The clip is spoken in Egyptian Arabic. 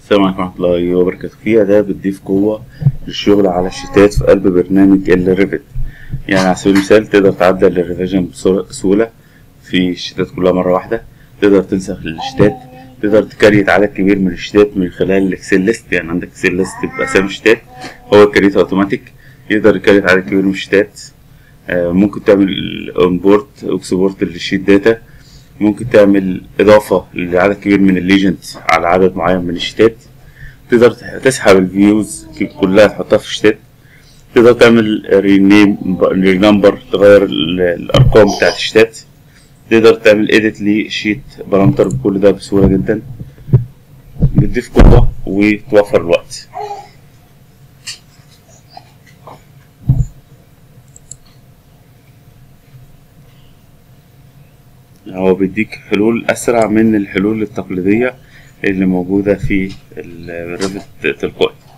السلام عليكم ورحمة الله وبركاته في أداة بتضيف قوة للشغل على الشتات في قلب برنامج الريفت يعني على سبيل المثال تقدر تعدل الريفيجن بسهولة في الشتات كلها مرة واحدة تقدر تنسخ الشتات تقدر تكريت عدد كبير من الشتات من خلال الاكسل ليست يعني عندك اكسل ليست بأسامي الشتات هو يكريت اوتوماتيك يقدر يكريت عدد كبير من الشتات آه، ممكن تعمل اونبورت اكسبورت للشيت داتا ممكن تعمل إضافة لعدد كبير من الليجنت على عدد معين من الشتات تقدر تسحب الفيوز كلها تحطها في الشتات تقدر تعمل رينيم رينمبر تغير الأرقام بتاعت الشتات تقدر تعمل إيديت لشيت بارامتر بكل ده بسهولة جدا بتضيف قوة وتوفر الوقت هو بيديك حلول أسرع من الحلول التقليدية اللي موجودة في الريفت تلقائي